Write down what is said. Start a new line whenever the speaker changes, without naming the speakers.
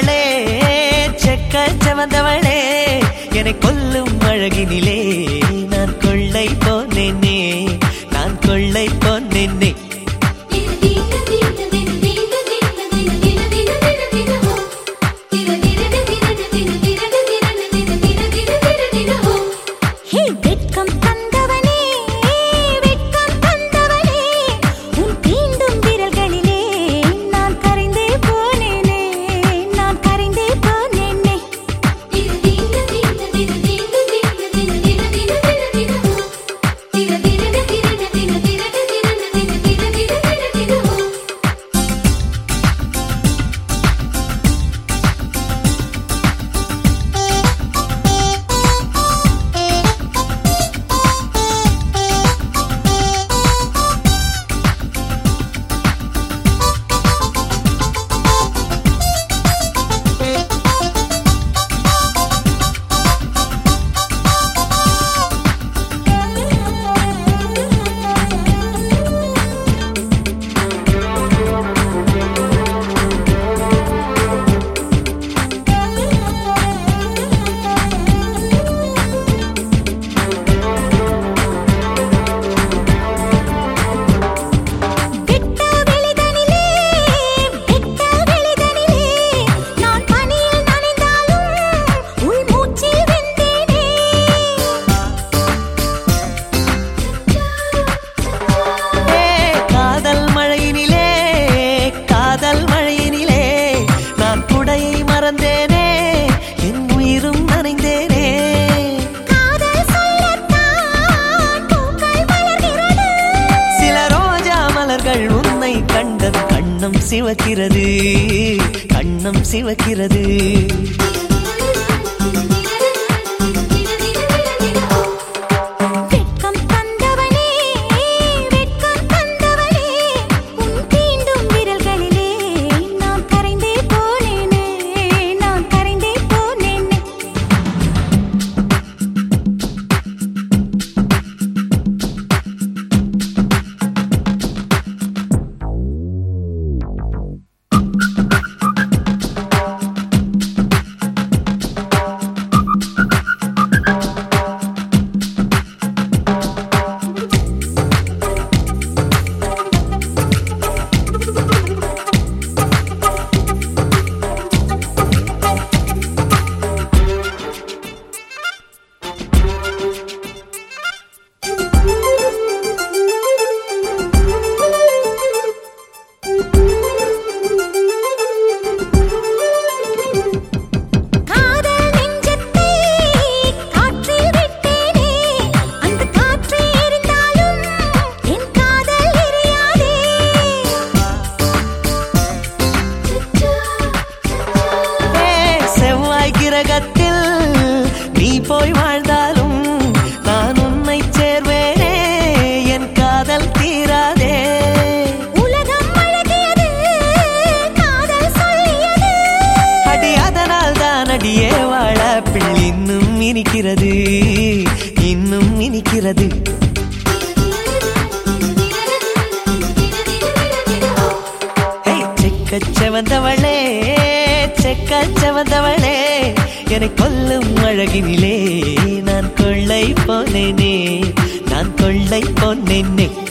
செவந்தவளே செக்க செவந்தவளே என்னை கொல்லும் அழகினிலே நான் கொள்ளை போனேனே நான் கொள்ளை போனேனே
ஹே வெட்கம் தந்தவனே வெட்கம் தந்தவனே உன் தீண்டும் விரல்களிலே நான் கரைந்தே போனேனே நான் கரைந்தே போனேனே வெட்ட வெளிதனிலே வெட்ட வெளிதனிலே நான் பனியில் நனைந்தாலும் உள் மூச்சில் வெந்தேனே
ஏ, காதல் மழையினிலே காதல் மழையினிலே நான் குடையை மறந்தேனே என் உயிரும் நனைந்தேனே
காதல் சொல்லத்தான் பூக்கள் மலர்கிறது
சில ரோஜா மலர்கள் உன்னை கண்டது கண்ணம் சிவக்கிறது கண்ணம் சிவக்கிறது
வெட்கம் தந்தவனே வெட்கம் தந்தவனே உன் தீண்டும் விரல்களிலே நான் கரைந்தே போனேனே நான் கரைந்தே போனேனே காதல் நெஞ்சத்தை காற்றில் விட்டேனே அந்த காற்று எரிந்தாலும் என் காதல் எரியாதே
ஏ, செவ்வாய் கிரகத்தில் நீ போய் வாழ்ந்தாலும் நான் உன்னை சேர்வேனே என் காதல் தீராதே
உலகம் அழகியது காதல் சொல்லியது
அடி அதனால் தான் அடியே வாழ பிள் இன்னும் இனிக்கிறது இன்னும் இனிக்கிறது ஹே, செக்கச் செவந்தவளே செக்கச் செவந்தவளே என்னை கொல்லும் அழகினிலே நான் கொள்ளை போனேனே நான் கொள்ளை போனேனே